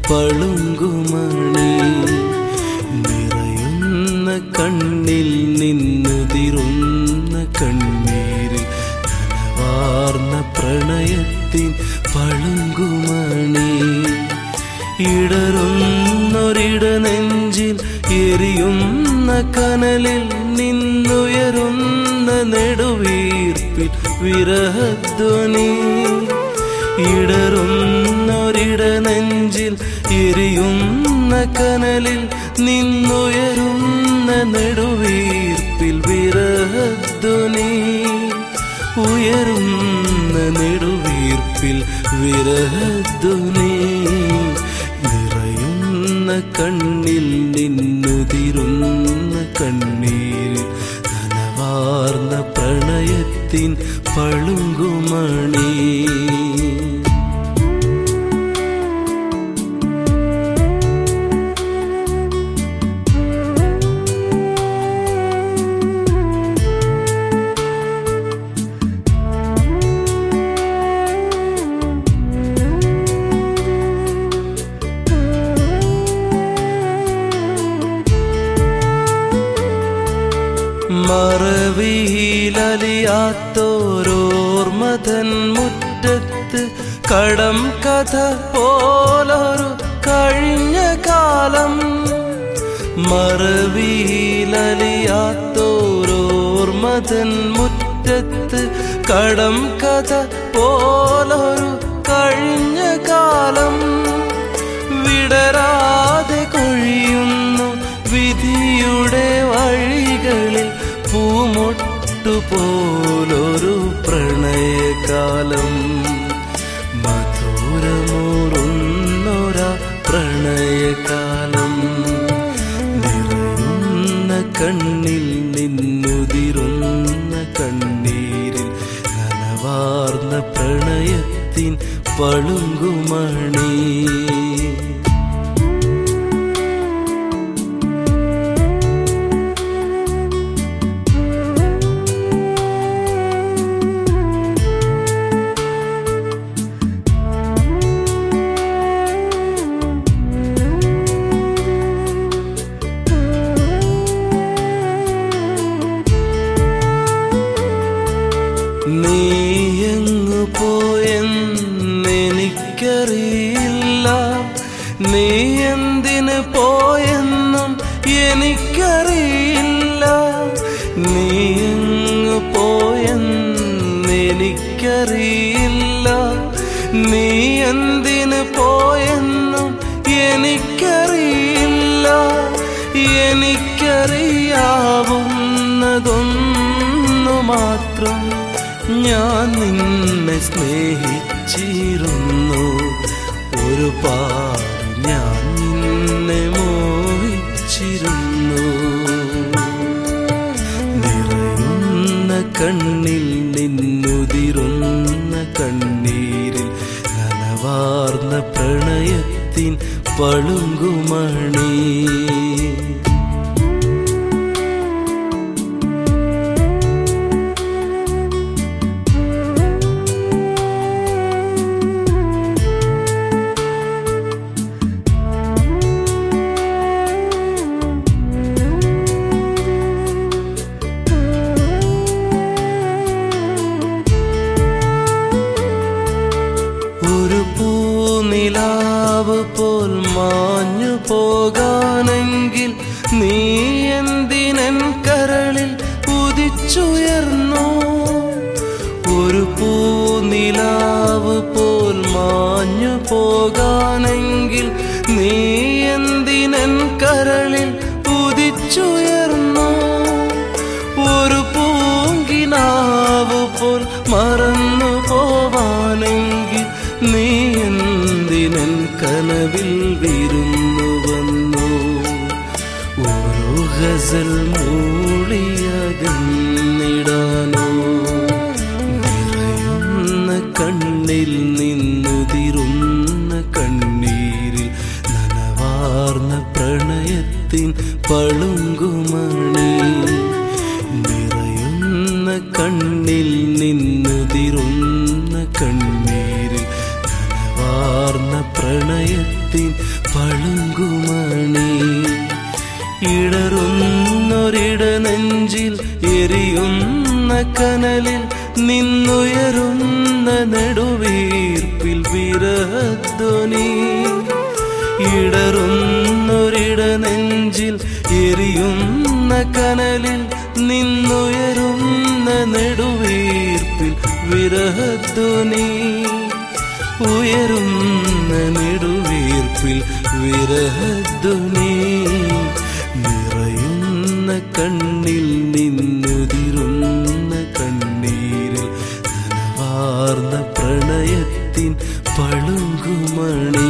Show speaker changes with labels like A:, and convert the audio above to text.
A: പളുങ്കുമണി നിറയുന്ന കണ്ണിൽ നിന്നുതിരുന്ന കണ്ണീരിൽ നനവാർന്ന പ്രണയത്തിൻ പളുങ്കുമണി ഇടറുന്നൊരിട നെഞ്ചിൽ എരിയുന്ന കനലിൽ നിന്നുയരുന്ന നെടുവീർപ്പിൽ വിരഹധ്വനി ഇടറുന്നൊരിട നെഞ്ചിൽ എരിയുന്ന കനലിൽ നിന്നുയരുന്ന നെടുവീർപ്പിൽ വിരഹധ്വനി ഉയരുന്ന നെടുവീർപ്പിൽ വിരഹധ്വനി നിറയുന്ന കണ്ണിൽ നിന്നുതിരുന്ന കണ്ണീരിൽ നനവാർന്ന പ്രണയത്തിൻ പളുങ്കുമണി മറവിയിലലിയാത്തോരോർമതൻ മുറ്റത്ത് കടം കഥ പോലൊരു കഴിഞ്ഞ കാലം മറവിയിലലിയാത്തോരോർമതൻ മുറ്റത്ത് കടം കഥ പോലൊരു കഴിഞ്ഞ കാലം വിടരാതെ കൊഴിയുന്നു വിധിയുടെ വഴികളിൽ പൂമൊട്ടുപോലൊരു പ്രണയകാലം മധുരമൂറുന്നൊരാ പ്രണയകാലം നിറയുന്ന കണ്ണിൽ നിന്നുതിരുന്ന കണ്ണീരിൽ നനവാർന്ന പ്രണയത്തിൻ പളുങ്കുമണി നീയങ്ങു പോയെന്നെനിക്കറിയില്ല നീ എന്തിന് പോയെന്നും എനിക്കറിയില്ല നീയങ്ങു പോയെന്നെനിക്കറിയില്ല നീ എന്തിന് പോയെന്നും എനിക്കറിയില്ല എനിക്കറിയാവുന്നതൊന്നു മാത്രം ഞാൻ നിന്നെ സ്നേഹിച്ചിരുന്നു ഒരുപാട് ഞാൻ നിന്നെ മോഹിച്ചിരുന്നു നിറയുന്ന കണ്ണിൽ നിന്നുതിരുന്ന കണ്ണീരിൽ നനവാർന്ന പ്രണയത്തിൻ പളുങ്കുമണി ഒരു പൂനിലാവ് പോൽ മാഞ്ഞു പോകാനെങ്കിൽ നീ എന്തിനൻ കരളിൽ ഉദിച്ചുയർന്നു ഒരു പൂനിലാവ് പോൽ മാഞ്ഞു പോകാനെങ്കിൽ നീ എന്തിനൻ കരളിൽ ഉദിച്ചുയർന്നു ഒരു പൂങ്കിനാവ് പോൽ മറന്നു പോവാനെങ്കിൽ നീ എന്തിനൻ കനവിൽ വിരുന്നു വന്നു ഒരു ഗസൽ മൂളിയകന്നിടാനോ നിറയുന്ന കണ്ണിൽ നിന്നുതിരുന്ന കണ്ണീരിൽ നനവാർന്ന പ്രണയത്തിൻ പളുങ്കുമണി നിറയുന്ന കണ്ണിൽ നിന്നുതിരുന്ന കണ്ണീരിൽ നനവാർന്ന പ്രണയത്തിൻ പളുങ്കുമണി ഇടറുന്നൊരിട നെഞ്ചിൽ എരിയുന്ന കനലിൽ നിന്നുയരുന്ന നെടുവീർപ്പിൽ വിരധ്വനി ഇടറുന്നൊരിട നെഞ്ചിൽ എരിയുന്ന കനലിൽ നിന്നുയരുന്ന നെടുവീർപ്പിൽ വിരഹധ്വനി ഉയരുന്ന നെടുവീർപ്പിൽ വിരഹധ്വനി നിറയുന്ന കണ്ണിൽ നിന്നുതിരുന്ന കണ്ണീരിൽ നനവാർന്ന പ്രണയത്തിൻ പളുങ്കുമണി